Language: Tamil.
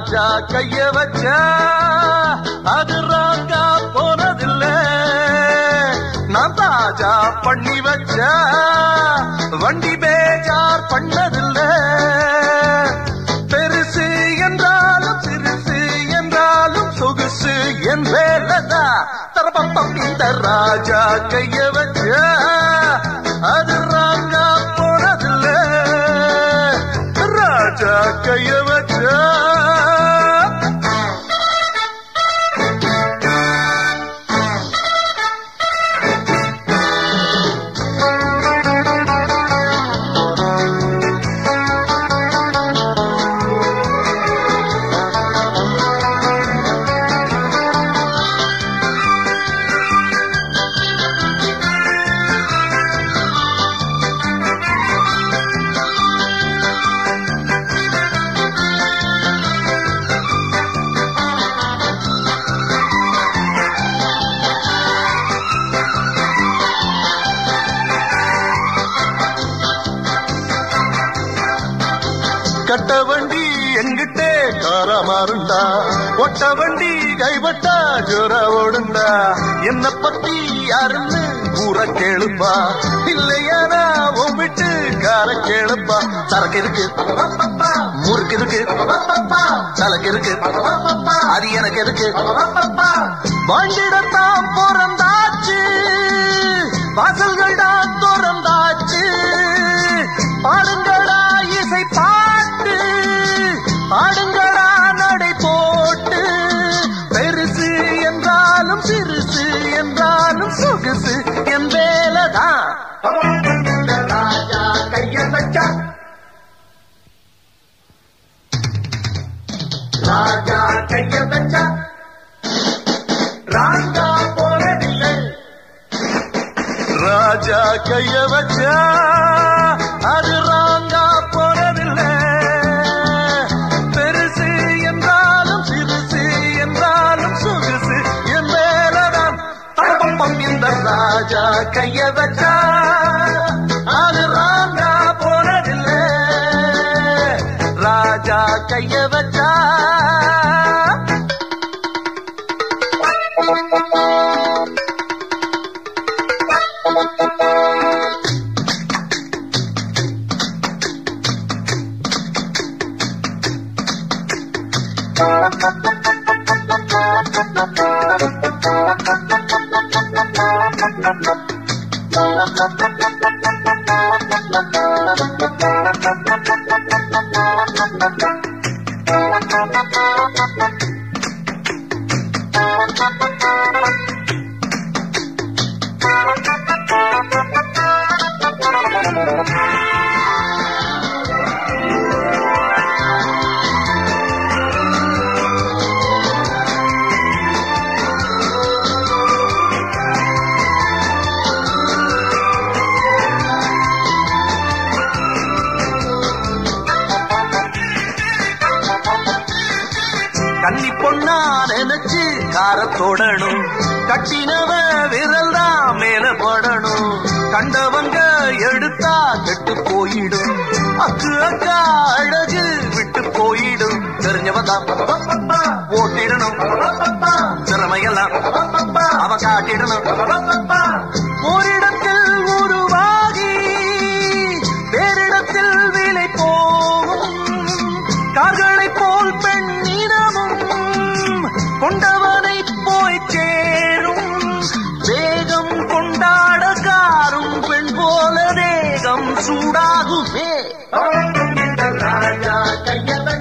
ராஜா கைய வச்சா அது ராங்கா போனதில்ல நான் தாஜா பண்ணி வச்ச வண்டி பேஜார் பண்ணதில்ல பெருசு என்றாலும் சிறுசு என்றாலும் சொகுசு என் வேலதா தரப்பம் இந்த ராஜா கைய வச்ச அது ராங்கா போனதில்ல ராஜா கைய வச்ச கட்ட வண்டி எங்கிட்டே காரமாறுண்டா ஒட்ட வண்டி கைப்பட்டா ஜோர ஓடுண்டா என்ன பத்தி யாருன்னு கூற கேளுப்பா இல்லையானா உம்பிட்டு கார கேளுப்பா சரக்கு இருக்கு முறுக்கு இருக்கு சலக்கு இருக்கு அது எனக்கு இருக்கு வாண்டிடத்தான் பிறந்தாச்சு வாசல்கள் தான் திறந்தாச்சு பாடுங்கடா இசை பாட்டு பாடுங்கடா நடை போட்டு பெருசு என்றாலும் சிறுசு என்றாலும் சொகுசு என் வேலைதான் ராஜா கைய வச்சா ராஜா கைய வச்சா ராஜா போனதில்லை ராஜா கைய வச்சா அது ராங்கா போனதில்லை பெருசு என்றாலும் சிறுசு என்றாலும் சொகுசு என் மேலதான் தரப்பம் இந்த ராஜா கைய வச்சா அது ராங்கா போனதில்லை ராஜா கைய வச்சா கன்னி பொண்ணா நினைச்சு காரத்தோடணும் கட்டினவ விரல் தான் மேல படணும் கண்டவங்க எடுத்தா கெட்டு போயிடும் அக்கு அக்கா அழகு விட்டு போயிடும் தெரிஞ்சவ தான் ஓட்டிடணும் திறமையெல்லாம் அவ காட்டிடணும் ஓரிடத்தில் உருவாகி வேறிடத்தில் விலை போகும் கார்களை போல் பெண்ணிடமும் கொண்டவனை போய் சேரும் வேகம் கொண்டாட காரும் பெண் போல தேகம் சூடாகுமே ராஜா கையவன்